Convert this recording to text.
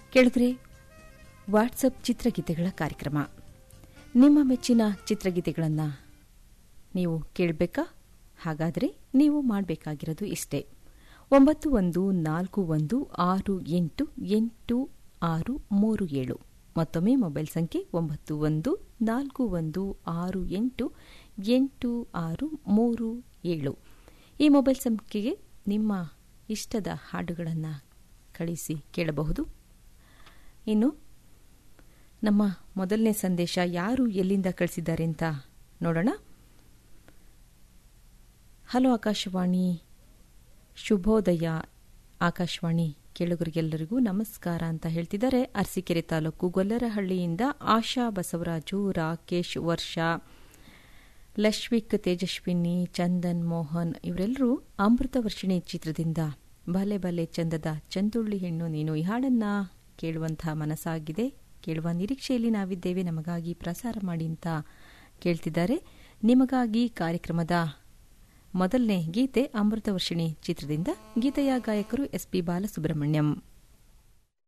ಕೆಳಗರೆ ವಾಟ್ಸಪ್ ಚಿತ್ರಗೀತೆಗಳ ಕಾರ್ಯಕ್ರಮ ನಿಮ್ಮ ಮೆಚ್ಚಿನ ಚಿತ್ರಗೀತೆಗಳನ್ನು ನೀವು ಕೇಳಬೇಕಾ ಹಾಗಾದರೆ ನೀವು ಮಾಡಬೇಕಾಗಿರೋದು ಇಷ್ಟೇ ಒಂಬತ್ತು ಒಂದು ನಾಲ್ಕು ಒಂದು ಆರು ಎಂಟು ಎಂಟು ಆರು ಮೂರು ಏಳು ಮತ್ತೊಮ್ಮೆ ಮೊಬೈಲ್ ಸಂಖ್ಯೆ ಒಂಬತ್ತು ಒಂದು ನಾಲ್ಕು ಒಂದು ಆರು ಎಂಟು ಎಂಟು ಆರು ಮೂರು ಏಳು ಈ ಮೊಬೈಲ್ ಸಂಖ್ಯೆಗೆ ನಿಮ್ಮ ಇಷ್ಟದ ಹಾಡುಗಳನ್ನು ಕಳಿಸಿ ಕೇಳಬಹುದು ಇನ್ನು ನಮ್ಮ ಮೊದಲನೇ ಸಂದೇಶ ಯಾರು ಎಲ್ಲಿಂದ ಕಳಿಸಿದ್ದಾರೆ ಅಂತ ನೋಡೋಣ ಹಲೋ ಆಕಾಶವಾಣಿ ಶುಭೋದಯ ಆಕಾಶವಾಣಿ ಕೇಳುಗರಿಗೆಲ್ಲರಿಗೂ ನಮಸ್ಕಾರ ಅಂತ ಹೇಳ್ತಿದ್ದಾರೆ ಅರಸೀಕೆರೆ ತಾಲೂಕು ಗೊಲ್ಲರಹಳ್ಳಿಯಿಂದ ಆಶಾ ಬಸವರಾಜು ರಾಕೇಶ್ ವರ್ಷ ಲಶ್ವಿಕ್ ತೇಜಸ್ವಿನಿ ಚಂದನ್ ಮೋಹನ್ ಇವರೆಲ್ಲರೂ ಅಮೃತ ವರ್ಷಿಣಿ ಚಿತ್ರದಿಂದ ಬಲೆ ಬಲೆ ಚಂದದ ಚಂದುಳ್ಳಿ ಹೆಣ್ಣು ನೀನು ಈ ಹಾಡನ್ನ ಕೇಳುವಂತಹ ಮನಸ್ಸಾಗಿದೆ ಕೇಳುವ ನಿರೀಕ್ಷೆಯಲ್ಲಿ ನಾವಿದ್ದೇವೆ ನಮಗಾಗಿ ಪ್ರಸಾರ ಮಾಡಿ ಅಂತ ಕೇಳ್ತಿದ್ದಾರೆ ನಿಮಗಾಗಿ ಕಾರ್ಯಕ್ರಮದ ಮೊದಲನೇ ಗೀತೆ ಅಮೃತ ವರ್ಷಿಣಿ ಚಿತ್ರದಿಂದ ಗೀತೆಯ ಗಾಯಕರು ಎಸ್ಪಿ ಬಾಲಸುಬ್ರಹ್ಮಣ್ಯಂ